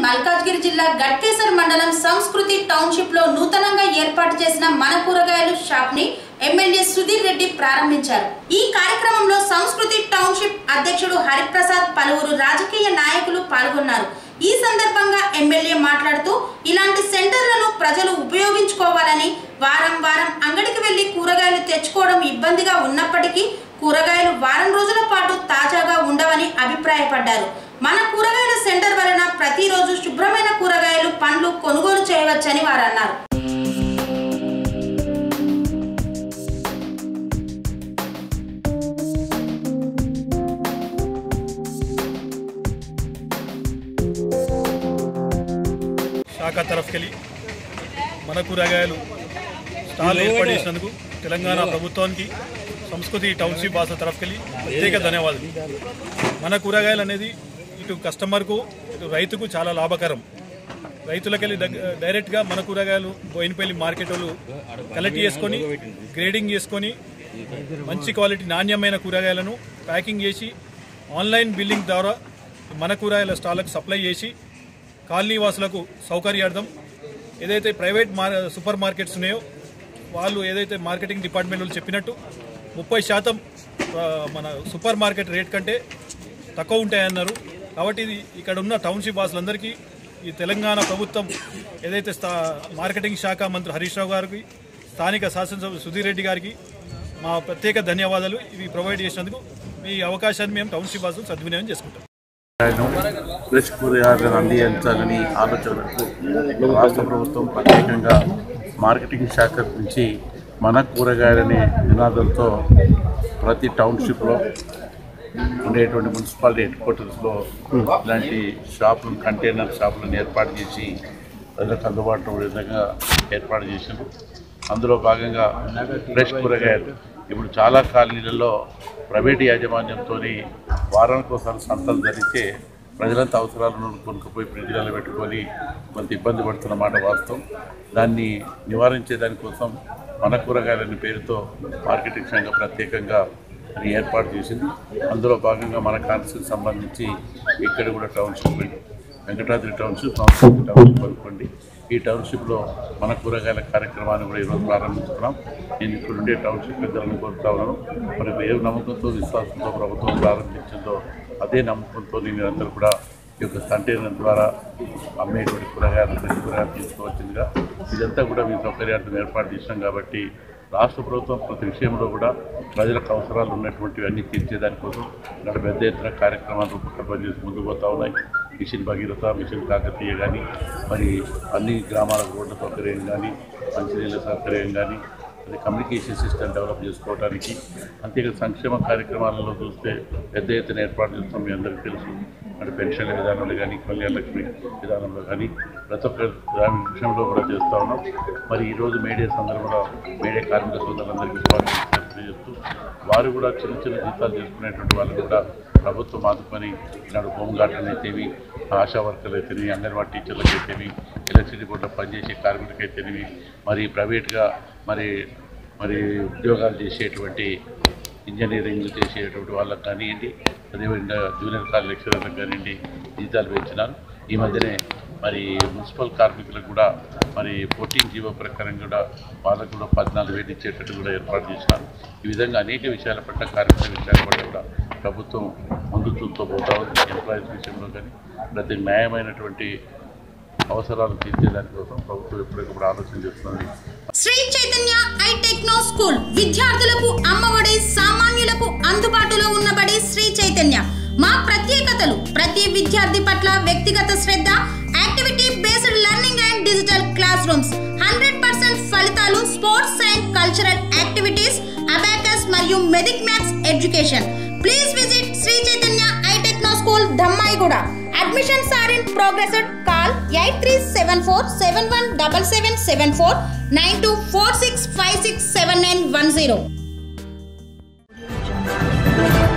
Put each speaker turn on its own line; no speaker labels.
మల్కాజ్గిరి జిల్లా గట్కేసర్ మండలం సంస్కృతి టౌన్షిప్ లో నూతనంగా ఏర్పాటు చేసిన మన కూరగాయలు షాప్ ని ఎమ్మెల్యే సుధీర్ రెడ్డి ప్రారంభించారు ఈ కార్యక్రమంలో సంస్కృతి టౌన్షిప్ అధ్యక్షుడు హరిప్రసాద్ పలువురు రాజకీయ నాయకులు పాల్గొన్నారు ఈ సందర్భంగా ఎమ్మెల్యే మాట్లాడుతూ ఇలాంటి సెంటర్లను ప్రజలు ఉపయోగించుకోవాలని వారం వారం అంగడికి వెళ్లి కూరగాయలు తెచ్చుకోవడం ఇబ్బందిగా ఉన్నప్పటికీ కూరగాయలు వారం రోజుల పాటు తాజాగా ఉండవని అభిప్రాయపడ్డారు మన కూరగాయల సెంటర్ వలన ప్రతిరోజు శుభ్రమైన కూరగాయలు పండ్లు కొనుగోలు చేయవచ్చని వారు అన్నారు
శాఖ తరఫుకెళ్ళి మన కూరగాయలు స్టాల్ ఏర్పాటు చేసినందుకు తెలంగాణ ప్రభుత్వానికి సంస్కృతి టౌన్షిప్ భాష తరఫుకెళ్ళి ప్రత్యేక ధన్యవాదాలు మన కూరగాయలు అనేది ఇటు కస్టమర్కు ఇటు రైతుకు చాలా లాభకరం రైతులకెళ్ళి దగ్గ- డైరెక్ట్గా మన కూరగాయలు బోయినపల్లి మార్కెట్ వాళ్ళు కలెక్ట్ చేసుకొని గ్రేడింగ్ చేసుకొని మంచి క్వాలిటీ నాణ్యమైన కూరగాయలను ప్యాకింగ్ చేసి ఆన్లైన్ బిల్లింగ్ ద్వారా మన కూరగాయల స్టాళ్ళకు సప్లై చేసి కాలనీ వాసులకు సౌకర్యార్థం ఏదైతే ప్రైవేట్ మార్ సూపర్ మార్కెట్స్ ఉన్నాయో వాళ్ళు ఏదైతే మార్కెటింగ్ డిపార్ట్మెంట్ వాళ్ళు చెప్పినట్టు ముప్పై శాతం ఆ, మన సూపర్ మార్కెట్ రేట్ కంటే తక్కువ ఉంటాయన్నారు కాబట్టి ఇది ఇక్కడ ఉన్న టౌన్షిప్ వాసులందరికీ ఈ తెలంగాణ ప్రభుత్వం ఏదైతే స్థా మార్కెటింగ్ శాఖ మంత్రి హరీష్ రావు గారికి స్థానిక శాసనసభ సుధీర్ రెడ్డి గారికి మా ప్రత్యేక ధన్యవాదాలు ఇవి ప్రొవైడ్ చేసినందుకు ఈ అవకాశాన్ని మేము టౌన్షిప్ వాసులు సద్వినియోగం చేసుకుంటాం
ఫ్రెష్ కూరగాయలను అందించాలని ఆలోచనకు రాష్ట్ర ప్రభుత్వం ప్రత్యేకంగా మార్కెటింగ్ శాఖ నుంచి మన కూరగాయలనే నినాదంతో ప్రతి టౌన్షిప్లో ఉండేటువంటి మున్సిపాలిటీ హెడ్ క్వార్టర్స్లో ఇలాంటి షాపులు కంటైనర్ షాపులను ఏర్పాటు చేసి ప్రజలకు అందుబాటులో ఉండే విధంగా ఏర్పాటు చేశారు అందులో భాగంగా ఫ్రెష్ కూరగాయలు ఇప్పుడు చాలా కాలనీలలో ప్రైవేట్ యాజమాన్యంతో వారానికి ఒకసారి సంతలు ధరిస్తే ప్రజలంతా అవసరాలను కొనుక్కపోయి ఫ్రిడ్జ్లలో పెట్టుకొని కొంత ఇబ్బంది పడుతున్నమాట వాస్తవం దాన్ని నివారించే దానికోసం మన కూరగాయలని పేరుతో మార్కెటింగ్ సంఘం ప్రత్యేకంగా అది ఏర్పాటు చేసింది అందులో భాగంగా మన కాన్స్టిట్యూన్సీకి సంబంధించి ఇక్కడ కూడా township Venkatadri township Sanskriti township అనుకోండి ఈ టౌన్షిప్లో మన కూరగాయల కార్యక్రమాన్ని కూడా ఈరోజు ప్రారంభిస్తున్నాం నేను ఇక్కడ ఉండే టౌన్షిప్ పెద్దలను కోరుతా ఉన్నాను మరి ఏ నమ్మకంతో విశ్వాసంతో ప్రభుత్వం ప్రారంభించిందో అదే నమ్మకంతో మీరందరూ కూడా ఈ యొక్క కంటైనర్ ద్వారా అమ్మేటువంటి కూరగాయలు ఫ్రెష్ కూరగాయలు తీసుకోవచ్చిందిగా ఇదంతా కూడా మీ సౌకర్యార్థం ఏర్పాటు చేసినాం కాబట్టి రాష్ట్ర ప్రభుత్వం ప్రతి విషయంలో కూడా ప్రజలకు అవసరాలు ఉన్నటువంటివి అన్నీ తీర్చేదానికోసం ఇక్కడ పెద్ద ఎత్తున కార్యక్రమాలు రూపకల్పన చేసి ముందుకు పోతా ఉన్నాయి మిషన్ భగీరథ మిషన్ కాకతీయ కానీ మరి అన్ని గ్రామాలకు రోడ్ల సౌకర్యం కానీ మంచినీళ్ళ సౌకర్యం కానీ అది కమ్యూనికేషన్ సిస్టమ్ డెవలప్ చేసుకోవడానికి అంతేకాదు సంక్షేమ కార్యక్రమాలలో చూస్తే పెద్ద ఎత్తున ఏర్పాటు చేస్తాం మీ అందరికీ తెలుసు మరి పెన్షన్ల విధానంలో కానీ కళ్యాణ లక్ష్మి విధానంలో కానీ ప్రతి ఒక్క గ్రామీణ విషయంలో కూడా చేస్తూ ఉన్నాం మరి ఈరోజు మేడే సందర్భంలో మేడే కార్మిక సోదరులందరికీ స్వాగతం తెలియజేస్తూ వారు కూడా చిన్న చిన్న జీతాలు చేసుకునేటువంటి వాళ్ళు కూడా ప్రభుత్వం ఆదుకొని ఈనాడు హోంగార్డులు అయితేవి ఆశా వర్కర్లు అయితేవి అంగన్వాడీ టీచర్లకు అయితేవి ఎలక్ట్రిసిటీ బోర్డులో పనిచేసే కార్మికులకు అయితేవి మరి ప్రైవేట్గా మరి మరి ఉద్యోగాలు చేసేటువంటి ఇంజనీరింగ్ చేసేటువంటి వాళ్ళకి కానివ్వండి అదేవిధంగా జూనియర్ కాలేజ్ లెక్చరర్లకు కానివ్వండి జీతాలు పెంచినారు ఈ మధ్యనే మరి మున్సిపల్ కార్మికులకు కూడా మరి ఫోర్టీన్ జీవో ప్రకారం కూడా వాళ్ళకు కూడా పద్నాలుగు వేలు ఇచ్చేటట్టు కూడా ఏర్పాటు చేసినారు ఈ విధంగా అనేక విషయాల పట్ల కార్మిక విషయాల పట్ల కూడా ప్రభుత్వం ముందు చూస్తూ పోతా ఉంది ఎంప్లాయీస్ విషయంలో కానీ ప్రతి న్యాయమైనటువంటి అవసరాలు తీర్చేదానికోసం ప్రభుత్వం ఎప్పటికప్పుడు ఆలోచన చేస్తుంది
Sri Chaitanya I techno school విద్యార్థులకు అమ్మఒడి సామాన్యులకు అందుబాటులో ఉన్నబడి శ్రీ చైతన్య మా ప్రత్యేకతలు ప్రతి విద్యార్థి పట్ల వ్యక్తిగత శ్రద్ధ activity based learning and digital classrooms hundred percent ఫలితాలు sports and cultural activities abacus మరియు Vedic maths education please visit Sri Chaitanya I techno school Dammaiguda admissions are in progress call eight three seven four seven one double seven seven four nine two four six five six seven nine one zero